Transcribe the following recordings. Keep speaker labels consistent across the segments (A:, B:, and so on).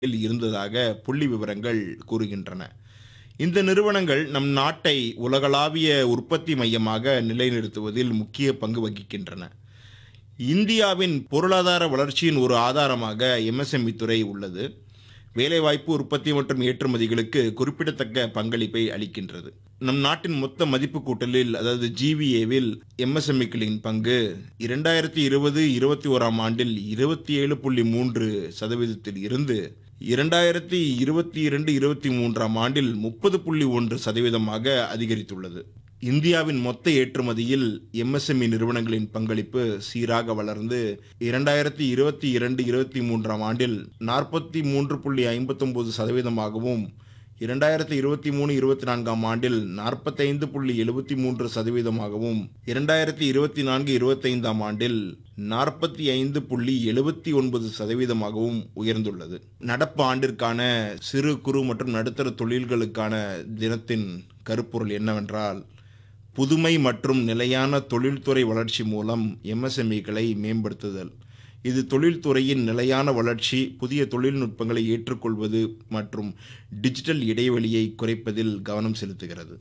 A: இருந்ததாக புள்ளி விவரங்கள் கூறுகின்றன இந்த நிறுவனங்கள் நம் நாட்டை உலகளாவிய உற்பத்தி மையமாக நிலைநிறுத்துவதில் முக்கிய பங்கு வகிக்கின்றன இந்தியாவின் பொருளாதார வளர்ச்சியின் ஒரு ஆதாரமாக எம்எஸ்எம்இ துறை உள்ளது வேலைவாய்ப்பு உற்பத்தி மற்றும் ஏற்றுமதிகளுக்கு குறிப்பிடத்தக்க பங்களிப்பை அளிக்கின்றது நம் நாட்டின் மொத்த மதிப்பு கூட்டலில் அதாவது ஜிவிஏவில் எம்எஸ்எம்இக்களின் பங்கு இரண்டாயிரத்தி இருபது இருபத்தி ஓராம் ஆண்டில் இருபத்தி ஏழு புள்ளி மூன்று சதவீதத்தில் இருந்து இரண்டாயிரத்தி இருபத்தி இரண்டு இருபத்தி மூன்றாம் ஆண்டில் முப்பது புள்ளி ஒன்று சதவீதமாக அதிகரித்துள்ளது இந்தியாவின் மொத்த ஏற்றுமதியில் எம்எஸ்எம்இ நிறுவனங்களின் பங்களிப்பு சீராக வளர்ந்து இரண்டாயிரத்தி இருபத்தி இரண்டு இருபத்தி மூன்றாம் ஆண்டில் நாற்பத்தி மூன்று புள்ளி ஐம்பத்தொன்பது சதவீதமாகவும் இரண்டாயிரத்தி இருபத்தி மூணு இருபத்தி நான்காம் ஆண்டில் நாற்பத்தைந்து புள்ளி எழுபத்தி மூன்று சதவீதமாகவும் இரண்டாயிரத்தி இருபத்தி நான்கு இருபத்தைந்தாம் ஆண்டில் நாற்பத்தி ஐந்து புள்ளி எழுபத்தி ஒன்பது சதவீதமாகவும் உயர்ந்துள்ளது நடப்பு ஆண்டிற்கான சிறு குறு மற்றும் நடுத்தர தொழில்களுக்கான தினத்தின் கருப்பொருள் என்னவென்றால் புதுமை மற்றும் நிலையான தொழில்துறை வளர்ச்சி மூலம் எம்எஸ்எம்இக்களை மேம்படுத்துதல் இது தொழில்துறையின் நிலையான வளர்ச்சி புதிய தொழில்நுட்பங்களை ஏற்றுக்கொள்வது மற்றும் டிஜிட்டல் இடைவெளியை குறைப்பதில் கவனம் செலுத்துகிறது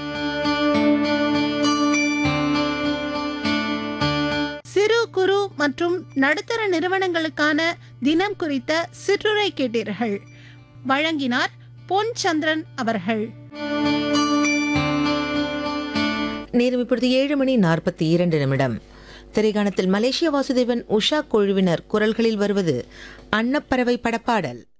B: சிறு குறு மற்றும் நடுத்தர நிறுவனங்களுக்கான தினம் குறித்த சிற்றுரை கேட்டீர்கள் வழங்கினார் பொன் சந்திரன் அவர்கள்
C: நேரம் இப்பொழுது ஏழு மணி நாற்பத்தி இரண்டு நிமிடம் திரைகாணத்தில் மலேசிய வாசுதேவன் உஷா குழுவினர் குரல்களில் வருவது அன்னப்பறவை படப்பாடல்